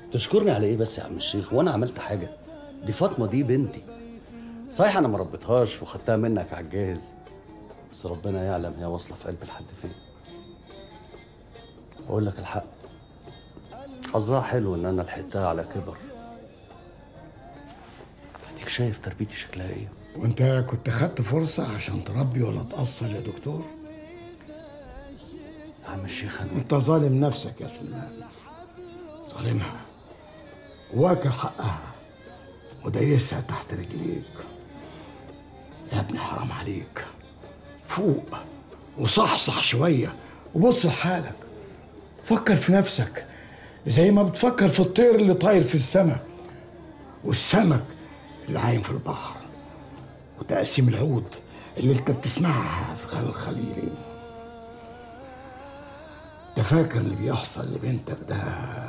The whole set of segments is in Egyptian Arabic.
تشكرني على ايه بس يا عم الشيخ وانا عملت حاجه دي فاطمه دي بنتي صحيح انا ما ربيتهاش وخدتها منك على الجاهز بس ربنا يعلم هي واصله في قلب لحد فين اقول لك الحق حظها حلو ان انا لحقتها على كبر اديك شايف تربيتي شكلها ايه وانت كنت خدت فرصة عشان تربي ولا تأصل يا دكتور يا عم الشيخ انا انت ظالم نفسك يا سليمان ظالمها واكل حقها ودايسها تحت رجليك يا ابني حرام عليك فوق وصحصح شوية وبص لحالك فكر في نفسك زي ما بتفكر في الطير اللي طاير في السماء والسمك اللي عايم في البحر وتقسيم العود اللي انت بتسمعها في خلال الخليلي انت فاكر اللي بيحصل لبنتك ده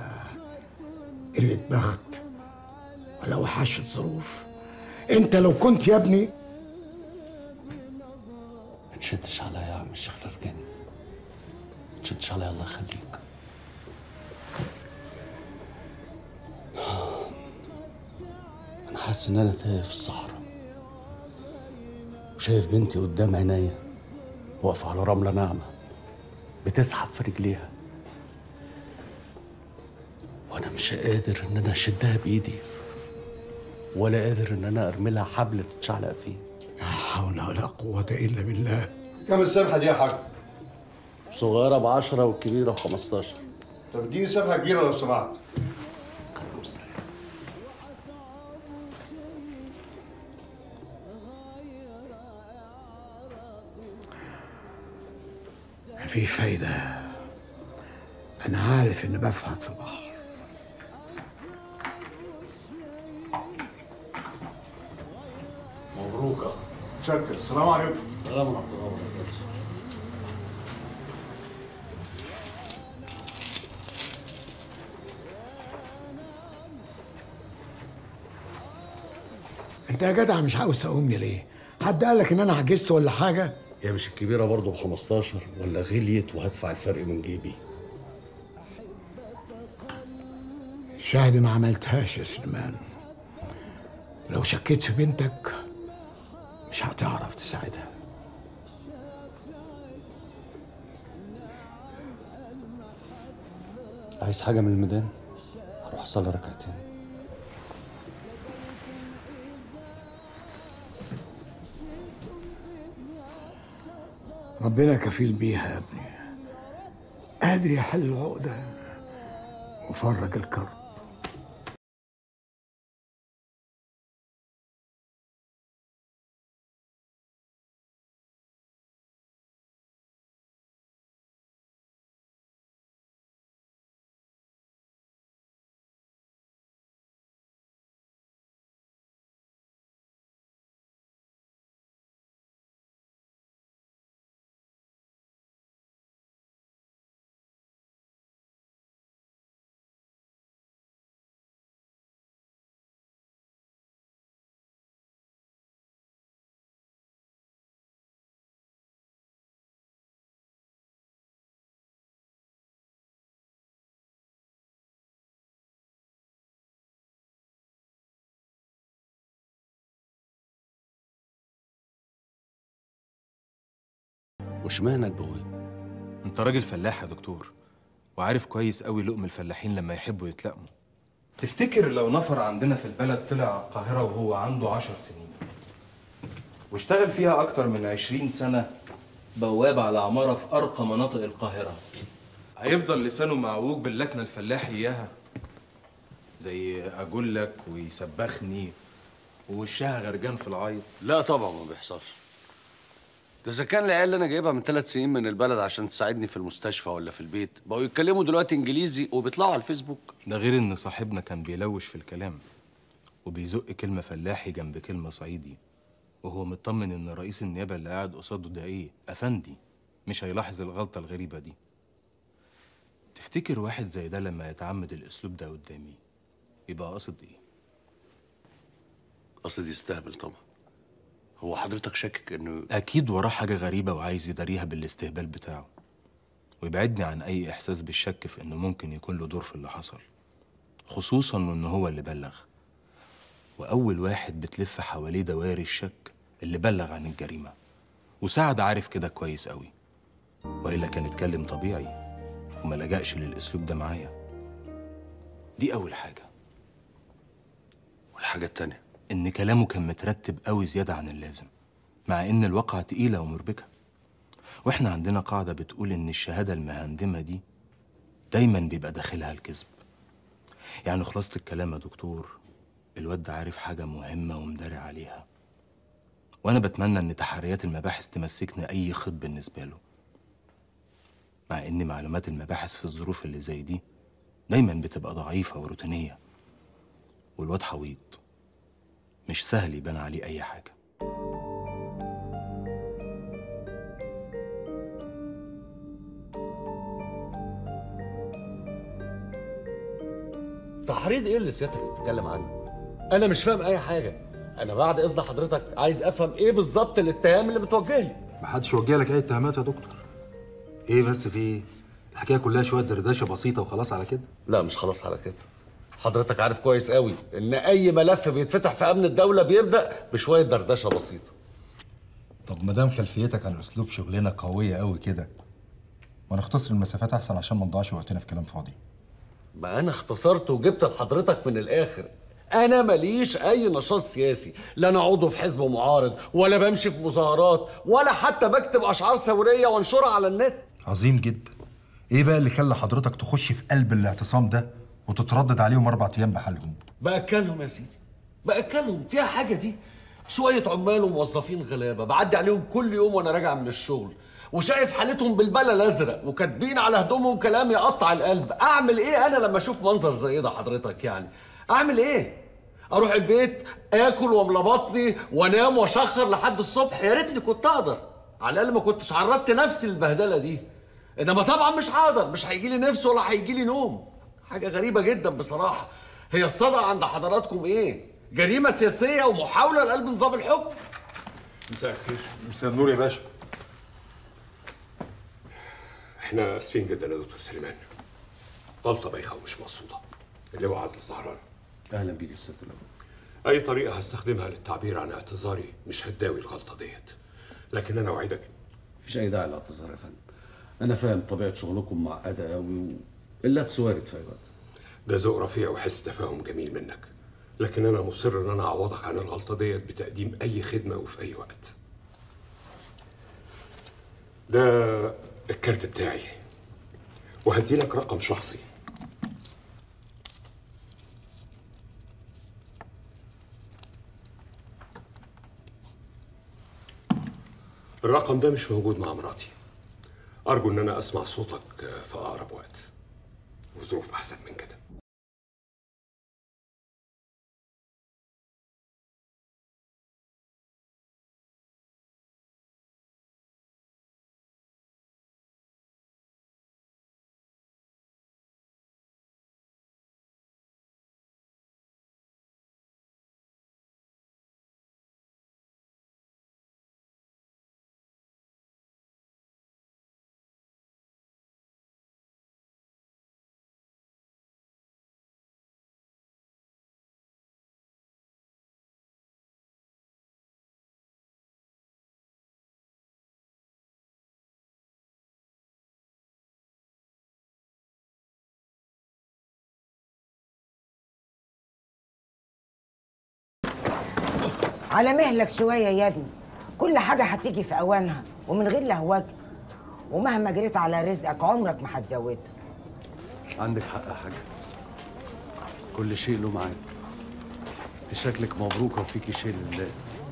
قلة بخت ولا وحشة ظروف انت لو كنت يا ابني ما تشدش عليا يا عم الشيخ فرجاني ما تشدش عليا الله يخليك انا حاسس ان انا تايه في الصحراء وشايف بنتي قدام عينيا واقفه على رمله ناعمه بتسحب في رجليها وانا مش قادر ان انا اشدها بايدي ولا قادر ان انا ارمي لها حبل تتشعلق فيه لا حول ولا قوة إلا بالله كم السبحه دي يا حاج؟ صغيرة بعشرة والكبيرة بخمستاشر طب اديني سبحه كبيره لو سمحت في فايدة أنا عارف إني بفحت في بحر مبروك شكر السلام عليكم سلام ورحمة الله وبركاته أنت يا جدع مش عاوز تقومني ليه؟ حد قال لك إن أنا عجزت ولا حاجة؟ هي مش الكبيرة برضه ب 15 ولا غليت وهدفع الفرق من جيبي شاهدي ما عملتهاش يا سليمان لو شكيت في بنتك مش هتعرف تساعدها عايز حاجة من الميدان هروح أصلي ركعتين ربنا كفيل بيها يا ابني قادر يحل العقدة وفرج الكرب واشمعنى البوي انت راجل فلاح يا دكتور وعارف كويس قوي لقم الفلاحين لما يحبوا يتلقموا تفتكر لو نفر عندنا في البلد طلع القاهرة وهو عنده عشر سنين واشتغل فيها أكتر من عشرين سنة بواب على عمارة في أرقى مناطق القاهرة هيفضل لسانه معوج باللكنة الفلاحي إياها زي أقول لك ويسبخني ووشها غرجان في العيط لا طبعا ما بيحصلش ده اذا كان العيال اللي انا جايبها من ثلاث سنين من البلد عشان تساعدني في المستشفى ولا في البيت بقوا يتكلموا دلوقتي انجليزي وبيطلعوا على الفيسبوك ده غير ان صاحبنا كان بيلوش في الكلام وبيزق كلمة فلاحي جنب كلمة صعيدي وهو مطمن ان رئيس النيابة اللي قاعد قصاده ده ايه افندي مش هيلاحظ الغلطة الغريبة دي تفتكر واحد زي ده لما يتعمد الاسلوب ده قدامي يبقى قاصد ايه قصد يستهبل طبعا هو حضرتك شاكك انه اكيد وراه حاجة غريبة وعايز يداريها بالاستهبال بتاعه ويبعدني عن اي احساس بالشك في انه ممكن يكون له دور في اللي حصل خصوصا ان هو اللي بلغ واول واحد بتلف حواليه دوائر الشك اللي بلغ عن الجريمه وسعد عارف كده كويس قوي والا كان اتكلم طبيعي وما لجأش للاسلوب ده معايا دي اول حاجه والحاجة التانية ان كلامه كان مترتب قوي زياده عن اللازم مع ان الواقعه تقيله ومربكه واحنا عندنا قاعده بتقول ان الشهاده المهندمه دي دايما بيبقى داخلها الكذب يعني خلاصه الكلام يا دكتور الواد ده عارف حاجه مهمه ومداري عليها وانا بتمنى ان تحريات المباحث تمسكنا اي خيط بالنسبه له مع ان معلومات المباحث في الظروف اللي زي دي دايما بتبقى ضعيفه وروتينيه والواد حويط مش سهل يبان عليه أي حاجة تحريض ايه اللي سيادتك بتتكلم عنه؟ انا مش فاهم اي حاجة انا بعد اذن حضرتك عايز افهم ايه بالظبط الاتهام اللي بتوجه لي محدش وجه لك اي اتهامات يا دكتور ايه بس في ايه الحكايه كلها شويه دردشه بسيطه وخلاص على كده لا مش خلاص على كده حضرتك عارف كويس قوي ان اي ملف بيتفتح في امن الدولة بيبدأ بشوية دردشة بسيطة طب ما دام خلفيتك عن اسلوب شغلنا قويه قوي كده ما نختصر المسافات احسن عشان ما نضيعش وقتنا في كلام فاضي ما انا اختصرت وجبت لحضرتك من الاخر انا ماليش اي نشاط سياسي لا انا عضو في حزب معارض ولا بمشي في مظاهرات ولا حتى بكتب اشعار ثوريه وانشرها على النت عظيم جدا ايه بقى اللي خلى حضرتك تخش في قلب الاعتصام ده وتتردد عليهم اربع ايام بحالهم باكلهم يا سيدي باكلهم فيها حاجه دي شويه عمال وموظفين غلابه بعدي عليهم كل يوم وانا راجع من الشغل وشايف حالتهم بالبلا الازرق وكاتبين على هدومهم كلام يقطع القلب اعمل ايه انا لما اشوف منظر زي ده حضرتك يعني اعمل ايه اروح البيت اكل واملى بطني وانام واشخر لحد الصبح يا ريتني كنت اقدر على الاقل ما كنتش عرضت نفسي للبهدله دي انما طبعا مش هقدر مش هيجي لي نفس ولا هيجي لي نوم حاجه غريبه جدا بصراحه هي الصدى عند حضراتكم ايه جريمه سياسيه ومحاوله لقلب نظام الحكم مساء الخير مساء النور يا باشا احنا اسفين جدا يا دكتور سليمان غلطه بايخه ومش مقصوده اللي هو عادل الزهران اهلا بيك يا ست اي طريقه هستخدمها للتعبير عن اعتذاري مش هتداوي الغلطه ديت لكن انا اوعدك مفيش اي داعي للاعتذار يا فندم انا فاهم طبيعه شغلكم معقده قوي و... اللبس وارد في اي وقت ده ذوق رفيع وحس تفاهم جميل منك لكن انا مصر ان انا اعوضك عن الغلطه ديت بتقديم اي خدمه وفي اي وقت ده الكارت بتاعي وهدي لك رقم شخصي الرقم ده مش موجود مع مراتي أرجو إن أنا أسمع صوتك في أقرب وقت وفي ظروف أحسن من كده على مهلك شوية يا ابني كل حاجة هتيجي في أوانها ومن غير لهوجة ومهما جريت على رزقك عمرك ما هتزوده عندك حق يا حاجه كل شيء له معاد انت شكلك مبروكه وفيكي شيء لله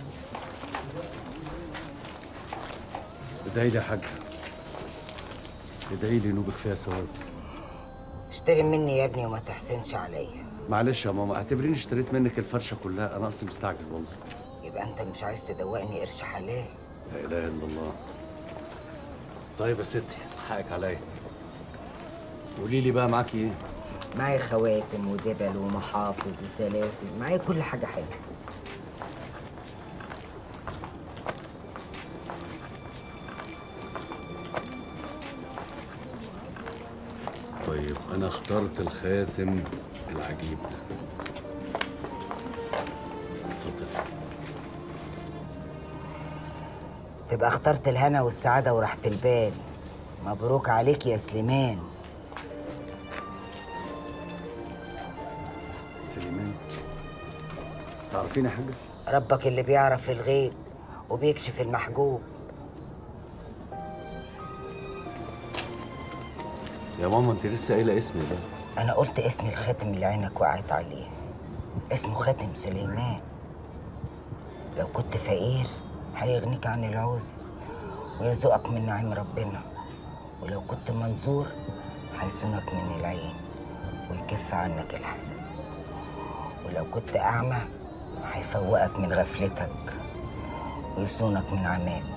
ادعي لي يا حاج ادعي لي نوبك فيها ثواب اشتري مني يا ابني وما تحسنش عليا معلش يا ماما اعتبريني اشتريت منك الفرشه كلها انا اصلا مستعجل والله يبقى انت مش عايز تدوقني قرش حلال لا اله الا الله طيب يا ستي حقك عليا قولي لي بقى معاكي ايه معايا خواتم ودبل ومحافظ وسلاسل معايا كل حاجة حلوة طيب طيب انا اخترت الخاتم العجيب اتفضل تبقى اخترت الهنا والسعادة وراحة البال مبروك عليك يا سليمان سليمان تعرفين يا حاجه ربك اللي بيعرف الغيب وبيكشف المحجوب يا ماما انت لسه قايله اسمي ده انا قلت اسم الخاتم اللي عينك وقعت عليه اسمه خاتم سليمان لو كنت فقير هيغنيك عن العوزة ويرزقك من نعيم ربنا ولو كنت منظور هيصونك من العين ويكف عنك الحسد ولو كنت أعمى هيفوقك من غفلتك ويصونك من عماك